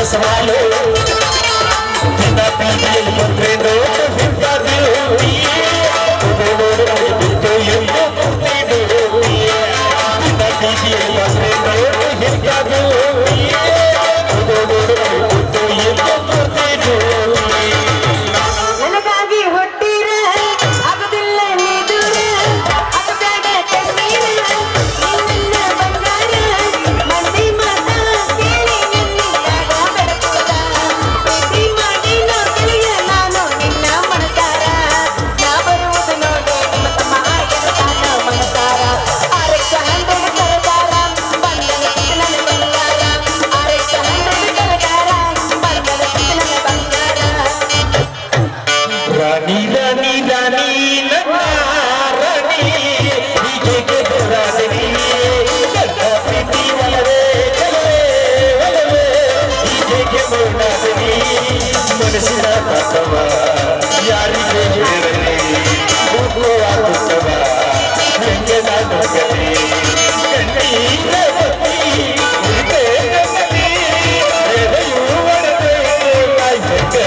ಬಸವಾಲು ದಿನ ಬೀದಿಯಲ್ಲಿ ಬಂದ್ರೆ ನೋಡು ಹಿಂದಾದಿಲು ನೋಡು ಬಿಟ್ಟು ಎಂದು ಕೂತಿಡು ದಿನ ಬೀದಿಯಲ್ಲಿ ಬಂದ್ರೆ ನೋಡು ಹಿಂದಾದಿಲು ನೋಡು ಬಿಟ್ಟು ಎಂದು ಕೂತಿಡು ನನಗಾಗಿ ಹುಟ್ಟಿರ ಆಗುದಿಲ್ಲ ನೀ ದೂರ ಆಗಬೇಡ ಕಣ್ಣೀರ ನಿನ್ನ ಬಂಗಾರ ಮಂದಿ ಮಾತ ಕೇಳಿ ನಿನ್ನಿಂದಾಗ ಬೆಳಕುದ ಪ್ರೀತಿ ಮಾಡಿ ನೋ ತಿಳಿಯ ನಾನು ನಿನ್ನ ಮನಸಾರ ನಾ ಬರುವುದು ನೋಡು ನಿಮ್ಮ ತಮ್ಮ ಆಗಿರುತ್ತಾನ ಮನಸಾರ ಆರಕ್ಷ ಹಂಡ್ರೆಡ್ ಕರದಾರ ಬಂದನ ನನ್ನ ಬಂಗಾರ ಆರಕ್ಷ ಹಂಡ್ರೆಡ್ ಕರದಾರ ಬಂದನ ನನ್ನ ಬಂಗಾರ ರಾಣಿ ರಾಣಿ ರಾಣಿ ನನ್ನ ರಾಣಿ ಹೀಗೆ ರಾಣಿ ನನ್ನ ಪ್ರೀತಿ ಒಲವೇ ಒಲವೇ ಒಲವೇ ಹೀಗೆ ಮೌನಾದನಿ ಮನಸ್ಸಿನ ತತ್ವ ಯಾರಿಗೆ ಹೇಳಲಿ ಹೋಗುವ ಹೆಂಗೆ ನಾನು ಗಲಿ ಕಣ್ಣೀರ ಬತ್ತಿ ಉರಿದೇ ನಮ್ಮಲ್ಲಿ ಎದೆಯು ಒಡೆದು ಕಾಯ್ಬೇಕು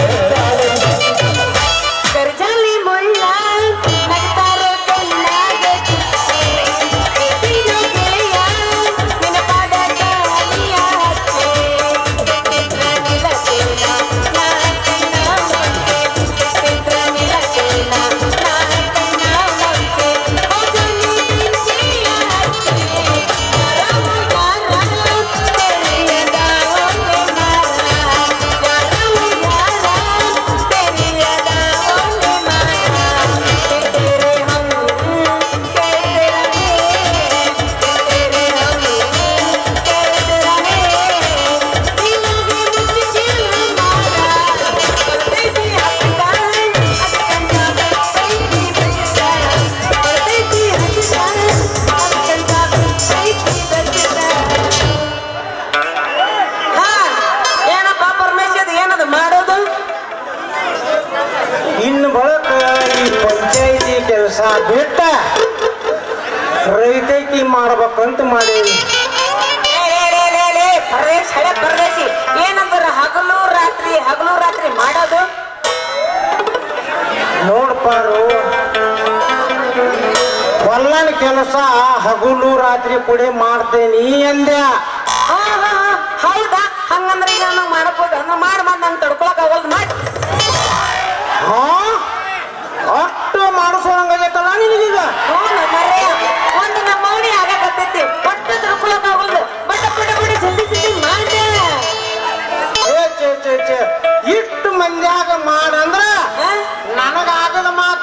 ಕರ್ಜಾಲಿ ಮುಳ್ಳ ನಗ್ತಾರ ಕಣ್ಣಾಗ ಪ್ರೀತಿಯೋ ಗೆಳೆಯ ನಿನ್ನ ಪಾದ ಗಾಳಿಯ ಹಚ್ಚೆ ಚಿತ್ರ ನಿಲಚೇನ ನಾ ಕಣ್ಣ ಮುಂಚೆ ಚಿತ್ರ ನಿಲಚೇನ ನಾ ಕಣ್ಣ ಮುಂಚೆ ಹೋಗಲಿ ಮಿಂಚಿಯ ಹಚ್ಚೆ ಯಾರವು ಯಾರ ತೆರೆಯದ ಒಮ್ಮೆ ಮಾರ ಯಾರವು ಯಾರ ತೆರೆಯದ ಒಮ್ಮೆ ಮಾರ ತೆರೆ ಹಮ್ ತೆರೆ ರಹೇ ತೆರೆ ಹಮ್ ತೆರೆ ರಹೇ ನಿಮಗೆ ಮುಚ್ಚಿಸಿಲ್ಲ ಮಾರ ಪರದೇಶಿ ಹಕ್ಕಿದಾರ ಅದಕ್ಕಂತ ಪ್ರೀತಿ ಬೆಳೆಸಿದಾರ ಪರದೇಶಿ ಹಕ್ಕಿದಾರ ಅದಕ್ಕಂತ ಪ್ರೀತಿ ಬೆಳೆಸಿದಾರ ಹಾ ಏನಪ್ಪ ಪರಮೇಶ್ವರ್ ಏನದು ಮಾಡೋದು ಇನ್ನು ಬಳಕ ಈ ಪಂಚಾಯಿತಿ ಕೆಲಸ ಬಿಟ್ಟ ರೈತೈಕಿ ಮಾಡ್ಬೇಕಂತ ಮಾಡೀವಿ ಲೇ, ಲೇ, ಲೇ, ಲೇ, ಲೇ, ಪರದೇಶ್ ಹಳೆ ಪರದೇಶಿ ಏನಂತಾರ ಹಗಲು ರಾತ್ರಿ ಹಗಲು ರಾತ್ರಿ ಮಾಡೋದು ನೋಡ್ಪಾರು ಹೊಲ್ಲನ ಕೆಲಸ ಹಗಲು ರಾತ್ರಿ ಕೂಡಿ ಮಾಡ್ತೇನಿ ಅಂದ್ಯ ಹಾ ಹಾ ಹಾ ಹೌದಾ ಹಂಗಂದ್ರೆ ಈಗ ನಂಗೆ ಮಾಡಬಹುದು ಅಂದ್ರೆ ಮಾಡಿ ಮಾಡಿ ನಂಗೆ ತಡ್ಕೊಳಕ್ ಆಗೋದು ಮಾಡಿ ಹಾ ಅಷ್ಟು ಮಾಡಿಸೋಣಂಗೈತಲ್ಲ ನಿನಗೀಗ ಹ್ಞೂ ಮರೆಯ ಒಂದು ನಮ್ಮ ಮೌನಿ ಆಗಕತ್ತೈತಿ ಒಟ್ಟು ತಡ್ಕೊಳಕ್ ಆಗೋದು ಬಟ್ ಬಿಡ ಬಿಡಿ ಜಲ್ದಿ ಜಲ್ದಿ ಮಾಡ್ದೆ ಏ ಚೇ ಚೇ ಚೇ ಇಷ್ಟು ಮಂದ್ಯಾಗ ಮಾಡಂದ್ರ ಹಾ? ನನಗಾಗದ ಮಾತ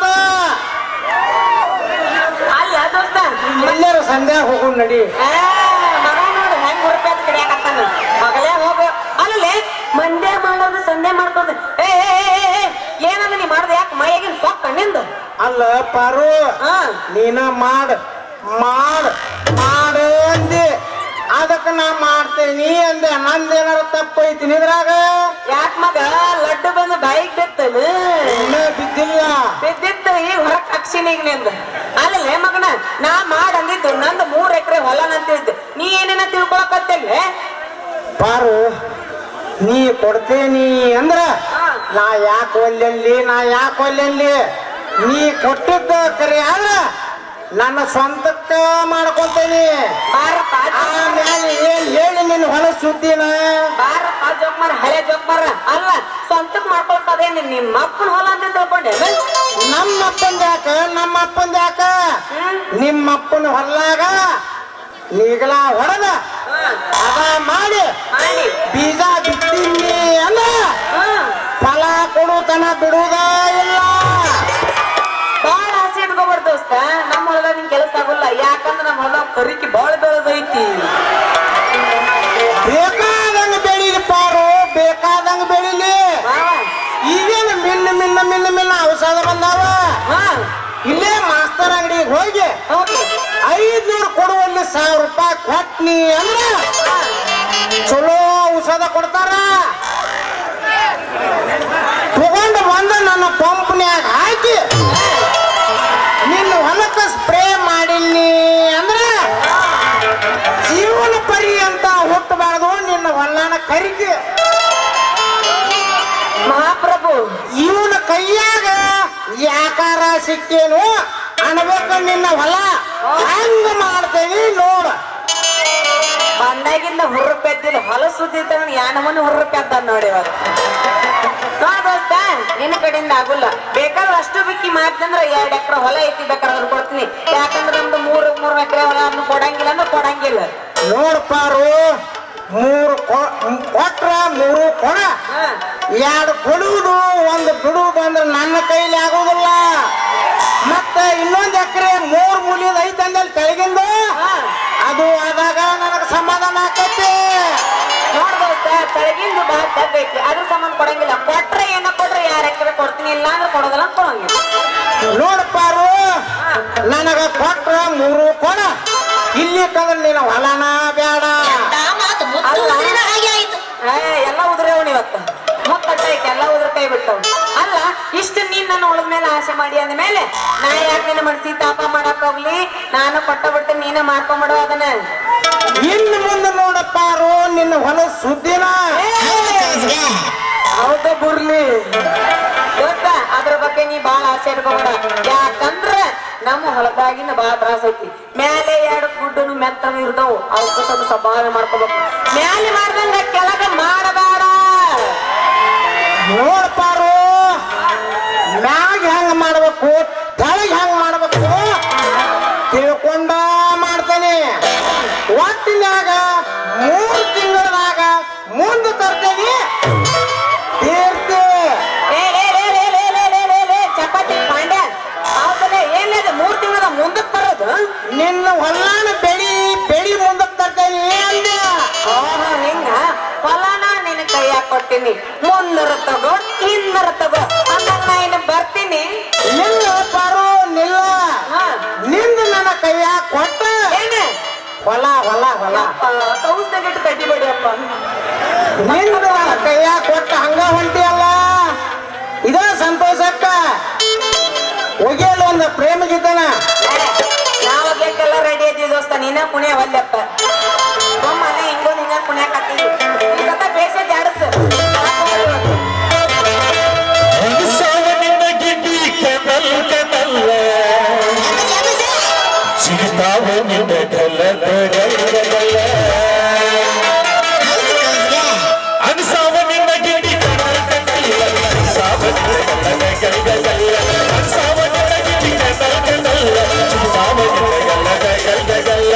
ಅಲ್ಲ ದೋಸ್ತ ಎಲ್ಲರೂ ಸಂಧ್ಯಾ ಹೋಗು ನಡಿ ಆ, ಮಗ ನೋಡು ಹೆಂಗ್ ಹುಡುಕಾದ್ ಕಡಿಯಾಕತ್ತಾನ ಮಗಳೇ ಹೋಗು ಅಲ್ಲೇ ಮಂದ್ಯ ಮಾಡೋದು ಸಂಧ್ಯಾ ಮಾಡ್ಕೋದು ಏ ಏ, ಏ, ಏ, ಏ, ಏನಂದ ನೀ ಮಾಡ್ದೆ ಯಾಕೆ ಮೈಯಾಗಿನ ಸೊಕ್ಕ ನಿಂದು ಅಲ್ಲ ಪಾರು ಹಾ ನೀನ ಮಾಡ ಮಾಡ ಮಾಡ ಅಂದಿ ಅದಕ್ಕೆ ನಾ ಮಾಡ್ತೇನಿ ಅಂದೆ ನಂದೇನಾರ ತಪ್ಪೈತಿ ನಿದ್ರಾಗ ಯಾಕ ಮಗ ಲಡ್ಡು ಬಂದು ಬಾಯಿಗೆ ಬಿತ್ತನು ಇನ್ನ ಬಿದ್ದಿಲ್ಲ ಬಿದ್ದಿತ್ತು ಈಗ ಹೊರಕ್ ಹಾಕ್ಸಿನಿ ಈಗ ನಿಂದ ಅಲ್ಲೇ ಮಗನ ನಾ ಮಾಡ್ ಅಂದಿದ್ದು ನಂದು ಮೂರ್ ಎಕರೆ ಹೊಲ ನಂತಿದ್ದು ನೀ ಏನೇನ ತಿಳ್ಕೊಳಕತ್ತಿಲ್ಲ ಪಾರು ನೀ ಕೊಡ್ತೇನಿ ಅಂದ್ರ ಹಾ. ನಾ ಯಾಕೆ ಒಲ್ಲೆಲ್ಲಿ ನಾ ಯಾಕೆ ಒಲ್ಲೆಲ್ಲಿ ನೀ ಕೊಟ್ಟಿದ್ದ ಕರೆ ಆದ್ರ ನನ್ನ ಸ್ವಂತಕ್ಕ ಮಾಡ್ಕೊಂತೇನಿ ಬಾರಪ್ಪ ಆಮೇಲೆ ಏನ್ ಹೇಳಿ ನಿನ್ನ ಹೊಲ ಸುದ್ದಿನ ಬಾರಪ್ಪ ಜೋಕ್ಮಾರ ಹಳೆ ಜೋಕ್ಮಾರ ಅಲ್ಲ ಸ್ವಂತಕ್ ಮಾಡ್ಕೊಳ್ತದೆ ನಿಮ್ಮ ಅಪ್ಪನ ಹೊಲ ಅಂತ ತಿಳ್ಕೊಂಡೆ ನಮ್ಮ ಅಪ್ಪಂದ ಯಾಕ ನಮ್ಮ ಅಪ್ಪಂದ ಯಾಕ ಹ್ಮ್ ನಿಮ್ಮ ಅಪ್ಪನ ಹೊಲ್ಲಾಗ ನೀಗಲ ಹೊಡೆದ ಅದ ಮಾಡಿ ಮಾಡಿ ಬೀಜ ಬಿತ್ತೀನಿ ಅಲ್ಲ ಹ್ಮ್ ಫಲ ಕೊಡುತನ ಬಿಡುವುದ ಇಲ್ಲ ಬಾಳ ಆಸೆ ಇಟ್ಕೊಬಾರ್ದು ದೋಸ್ತ ನಮ್ಮ ಹೊಲದಾಗ ನಿನ್ ಕೆಲಸ ಆಗೋಲ್ಲ ಯಾಕಂದ್ರೆ ನಮ್ಮ ಹೊಲ ಕರಿಕಿ ಬಾಳ ಬೆಳೆದೈತಿ ಬೇಕಾದಂಗ ಬೆಳೀಲಿ ಪಾರು ಬೇಕಾದಂಗ ಬೆಳೀಲಿ ಮಾವ ಈಗೇನು ಮಿನ್ನ ಮಿನ್ನ ಮಿನ್ನ ಮಿನ್ನ ಔಷಧ ಬಂದಾವ ಹಾ ಇಲ್ಲೇ ಮಾಸ್ತರ್ ಅಂಗಡಿಗೆ ಹೋಗಿ ಹೌದು ಐದ್ನೂರು ಕೊಡುವಲ್ಲಿ ಸಾವಿರ ರೂಪಾಯಿ ಕೊಟ್ನಿ ಅಂದ್ರ ಹಾ. ಚಲೋ ಔಷಧ ಕೊಡ್ತಾರ ತಗೊಂಡು ಬಂದ ನನ್ನ ಪಂಪ್ನ್ಯಾಗ ಹಾಕಿ ನಿನ್ನ ಹೊಲಕ್ಕ ಸ್ಪ್ರೇ ಮಾಡಿನಿ ಅಂದ್ರ ಜೀವನ ಪರ್ಯಂತ ಹುಟ್ಟಬಾರ್ದು ನಿನ್ನ ಹೊಲನ ಕರಿಕೆ ಇವನ ಕೈಯಾಗ ಯಾಕಾರ ಸಿಕ್ಕೇನು ಅನ್ಬೇಕು ನಿನ್ನ ಹೊಲ ಹಂಗ ಮಾಡ್ತೇನಿ ನೋಡ ಬಂದಾಗಿಂದ ಹುರ್ರ ಪೆದ್ದಿಲ್ಲ ಹೊಲ ಸುದ್ದಿದ್ದ ಯಾನ ಮನೆ ಹುರ್ರ ಪೆದ್ದ ನೋಡಿ ಇವಾಗ ನೋಡ್ ದೋಸ್ತ ನಿನ್ನ ಕಡೆಯಿಂದ ಆಗುಲ್ಲ ಬೇಕಾದ್ರೆ ಅಷ್ಟು ಬಿಕ್ಕಿ ಮಾಡ್ತಂದ್ರ ಎರಡ್ ಎಕರೆ ಹೊಲ ಐತಿ ಬೇಕಾದ್ರೆ ಅದ್ರ ಕೊಡ್ತೀನಿ ಯಾಕಂದ್ರೆ ನಮ್ದು ಮೂರು ಮೂರು ಎಕರೆ ಹೊಲ ಅದನ್ನ ಕೊಡಂಗಿಲ್ಲ ಅಂದ್ರೆ ಕೊಡಂಗಿಲ್ಲ ನೋಡ್ಪಾರು ಮೂರು ಕೊ- ಕೊಟ್ರ ಮೂರು ಕೊಡ ಹಾ ಎರಡು ಕೊಡುವುದು ಒಂದು ಬಿಡುವುದು ಅಂದ್ರೆ ನನ್ನ ಕೈಲಿ ಆಗೋದಿಲ್ಲ ಮತ್ತೆ ಇನ್ನೊಂದು ಎಕರೆ ಮೂರ್ ಮುಲಿದ ಐತೆ ಅಂದಲ್ಲಿ ಕೆಳಗಿಂದ ಹಾ ಅದು ಆದಾಗ ನನಗೆ ಸಮಾಧಾನ ಆಕೈತಿ ನೋಡ್ ದೋಸ್ತ ತೆಳಗಿಂದು ಬಹಳ ತಗ್ಗೈತಿ ಅದ್ರ ಸಂಬಂಧ ಕೊಡಂಗಿಲ್ಲ ಕೊಟ್ರೆ ಏನ ಕೊಟ್ರೆ ಯಾರ ಎಕರೆ ಕೊಡ್ತೀನಿ ಇಲ್ಲ ಅಂದ್ರೆ ಕೊಡೋದಿಲ್ಲ ಅಂತ ಕೊಡಂಗಿಲ್ಲ ನೋಡ್ಪಾರು ನನಗ ಕೊಟ್ರ ಮೂರು ಕೊಡ ಇಲ್ಲಿ ಕಂದ್ರೆ ನೀನು ಹೊಲನ ಬೇಡ ಅಲ್ಲ ಏ, ಎಲ್ಲ ಉದುರೇವಣ ಇವತ್ತು ಮುತ್ತಟ್ಟ ಐತೆ ಎಲ್ಲ ಉದ್ರ ಕೈ ಬಿಟ್ಟವ್ ಅಲ್ಲ ಇಷ್ಟು ನೀನ್ ನನ್ನ ಒಳದ ಮೇಲೆ ಆಸೆ ಮಾಡಿ ಅಂದ ಮೇಲೆ ನಾ ಯಾಕೆ ನಿನ್ನ ಮನ್ಸಿ ತಾಪ ಮಾಡಕ್ ಹೋಗ್ಲಿ ನಾನು ಕೊಟ್ಟ ಬಿಟ್ಟು ನೀನೇ ಮಾಡ್ಕೊಂಬಿಡು ಅದನ್ನ ಇನ್ನು ಮುಂದೆ ನೋಡಪ್ಪಾರು ನಿನ್ನ ಹೊಲ ಸುದ್ದಿನ ಹೌದು ಬುರ್ಲಿ ದೋಸ್ತ ಅದ್ರ ಬಗ್ಗೆ ನೀ ಬಾಳ ಆಸೆ ಇಟ್ಕೋಬೇಡ ಯಾಕಂದ್ರ ನಮ್ಮ ಹೊಲದಾಗಿನ ಬಾಳ ತ್ರಾಸ ಐತಿ ಮ್ಯಾಲೆ ಎರಡು ಗುಡ್ಡನು ಮೆತ್ತನು ಇರ್ತಾವು ಅವಕ್ಕ ಸ್ವಲ್ಪ ಸಂಭಾವನೆ ಮಾಡ್ಕೋಬೇಕು ಮ್ಯಾಲೆ ಮಾಡ್ದಂಗ ಕೆಳಗ ಮಾಡಬೇಡ ನೋಡ್ಪಾರು ಮ್ಯಾಗ ಹೆಂಗ ಮಾಡ್ಬೇಕು ತಳಗ್ ಹೆಂಗ ಮಾಡ್ಬೇಕು ತಿಳ್ಕೊಂಡ ಮಾಡ್ತೇನೆ ಒಟ್ಟಿನಾಗ ಮೂರು ತಿಂಗಳದಾಗ ಮುಂದೆ ತರ್ತೇನೆ ತೀರ್ತಿ ಏ, ಲೇ, ಲೇ, ಲೇ, ಲೇ, ಲೇ, ಲೇ, ಲೇ, ಲೇ, ಚಪಾತಿ ಪಾಂಡ್ಯ ಹೌದಲ್ಲ ಏನಿದೆ ಮೂರ್ ತಿಂಗಳ ಮುಂದಕ್ ಬರೋದು ನಿನ್ನ ಹೊಲ್ಲಾನ ಬೆಳಿ ಬೆಳಿ ಮುಂದಕ್ಕೆ ತರ್ತೇನೆ ಅಂದೆ ಓಹೋ ಹಿಂಗ ಹೊಲನ ನಿನ್ನ ಕೈಯಾಗ ಕೊಟ್ಟಿನಿ ಮುಂದರ ತಗೋ ಹಿಂದರ ತಗೋ ಅಂದಾಗ ನಾ ಇನ್ನು ಬರ್ತೀನಿ ನಿಲ್ಲ ಪಾರು ನಿಲ್ಲ ಹಾ ನಿಂದ ನನ್ನ ಕೈಯಾಗ ಕೊಟ್ಟ ಏನ ಹೊಲ ಹೊಲ ಹೊಲ ಕೌಸ್ದಾಗಿಟ್ಟು ಕಡ್ಡಿ ಬಡಿಯಪ್ಪ ನಿಂದ ನನ್ನ ಕೈಯಾಗ ಕೊಟ್ಟ ಹಂಗ ಹೊಂಟಿಯಲ್ಲ ಇದ ಸಂತೋಷಕ್ಕ ಒಗೆಯಲ್ಲ ಒಂದು ಪ್ರೇಮ ಗೀತನ ನಾವು ಬೇಕೆಲ್ಲ ರೆಡಿ ಇದ್ದೀವಿ ದೋಸ್ತ ನೀನ ಪುಣ್ಯ ಒಲ್ಲೆಪ್ಪ ಮನೆ ಹಿಂಗೊಂದು ಹಿಂಗ ಪುಣ್ಯ ಕತ್ತೀವಿ ಈ ಸತ ಬೇಸೆ ಜಾಡಸ್ ಸಾವನಿನ ಗಿಡ್ಡಿ ಕೆನಲ್ ಕೆನಲ್ಲ ಸಿಗ್ತಾವ ನಿನ್ನ ಗಲ್ಲ ಗಲ್ಲ ಅನ್ಸಾವ ನಿನ್ನ ಗಿಡ್ಡಿ ಕೆನಲ್ ಕೆನಲ್ಲ ಸಾವ ನಿನ್ನ ಗಲ್ಲ ಗಲ್ಲ ಅನ್ಸಾವ ನಿನ್ನ ಗಿಡ್ಡಿ ಕೆನಲ್ ಕೆನಲ್ಲ ಸಿಗ್ತಾವ ನಿನ್ನ ಗಲ್ಲ ಗಲ್ಲ ಗಲ್ಲ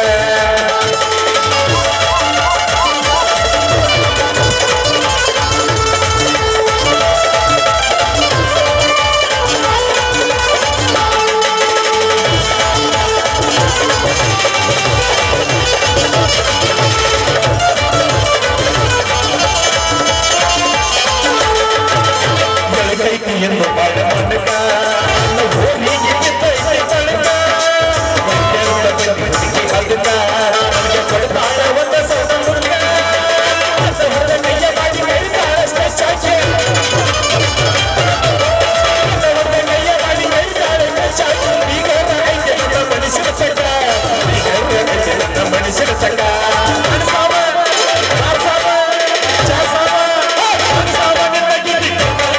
ಬೆಳಗೈತಿ ಎಂದು ಬಾಳ ಮನಕ ಹೋಗಿಗೆ ಬಿದ್ದೈತಿ ತಳಕ ಒಂದೆರಡ ಬಂದಿ ಹುಡುಗಿ ಅದಕ್ಕ ನನಗೆ ಕೊಡ್ತಾಳ ಒಂದ ಸೌದ ಮುರುಕ ಸೌದ ಕೈಯ ಮಾಡಿ ಕೈತಾಳ ಸ್ಪೆಷಾಚೆ ಒಂದ ಕೈಯ ಮಾಡಿ ಕೈತಾಳ ಸ್ಪೆಷಾಚೆ ಈಗ ಐತೆ ನನ್ನ ಮನಸ್ಸಿನ ಚಕ ಈಗ ಐತೆ ನನ್ನ ಮನಸ್ಸಿನ ಚಕ ಅನ್ಸಾವ ಅನ್ಸಾವ ಚಾಸಾವ ಅನ್ಸಾವ ನಿನ್ನ ಗಿರಿ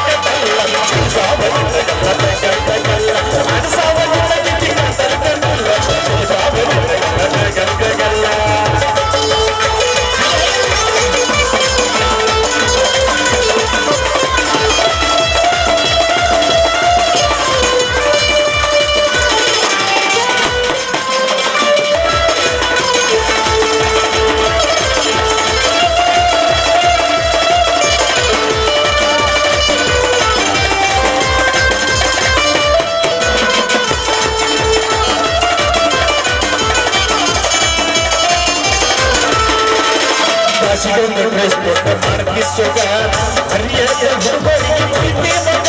ಕಾಶಿಗೊಂದು ಡ್ರೆಸ್ ಕೊಟ್ಟ ಮಾಡ್ತಿ ಸೊಗ ಹರಿಯದ ಹುಡುಗರಿಗೆ ಪ್ರೀತಿ ಮಗ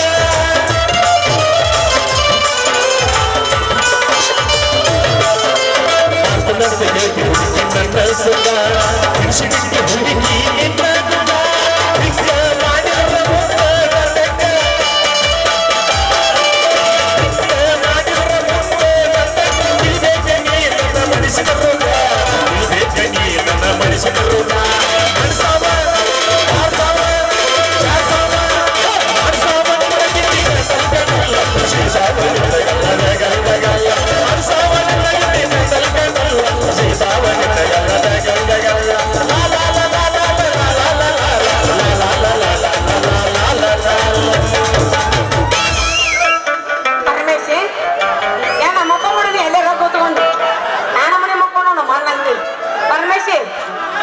ಮಾತನಾಡ್ತ ಹೇಗೆ ಹುಡುಗಿ ನನ್ನ ಸೊಗ ಹಿಡಿಸಿಬಿಟ್ಟು ಹುಡುಗಿ ನಿನ್ನ ಗುಣ ಹಿಗ್ಗ ಮಾಡಿದ ಮುಂದ ಗಂಡಕ್ಕ. ಹಿಗ್ಗ ಮಾಡಿದ ಮುಂದ ಗಂಡಕ್ಕ. ಇದೇ ನೀ ನನ್ನ ಮನಸ್ಸಿನ ರೋಗ ಇದೇ ನೀ ನನ್ನ ಮನಸ್ಸಿನ ರೋಗ ಅನ್ಸಾವ ಆಡ್ಸಾವ ಚಾಡ್ಸಾವ ಅನ್ಸಾವ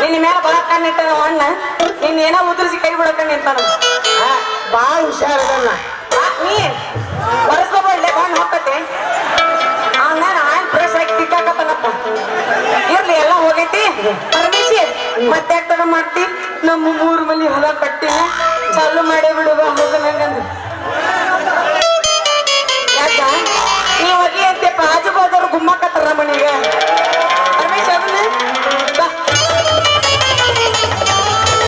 ನಿನ್ನ ಮೇಲೆ ಬಾಳ ಕಣ್ಣಿಟ್ಟಾನ ಅಣ್ಣ ನಿನ್ನ ಏನೋ ಉದುರಿಸಿ ಕೈ ಬಿಡಕ ನಿಂತಾನ ಭಾಳ ಹುಷಾರದನ್ನ ಆ, ನೀ ಬರ್ಸ್ಕೊಬಡ್ಲೆ ಬಣ್ಣ ಹೋಗತ್ತೆ ಅವನ ಆಯ್ ಫ್ರೆಶ್ ಆಗಿ ತಿಕ್ಕಾಕತ್ತಾನಪ್ಪ ಇರ್ಲಿ ಎಲ್ಲ ಹೋಗೈತಿ ಪರಮೇಶಿ ಮತ್ತೆ ಯಾಕೆ ಮಾಡ್ತಿ ನಮ್ಮ ಮೂರು ಮನಿ ಹೊಲ ಕಟ್ಟಿನ ಚಾಲು ಮಾಡೇ ಬಿಡುವ ಹೋಗ ನಂಗಂದು ಯಾಕ ನೀ ಹೋಗಿ ಅಂತೆಪ್ಪ ಆಜು ಬಾಜರು ಗುಮ್ಮಕತ್ತಾರ ಮನೆಗೆ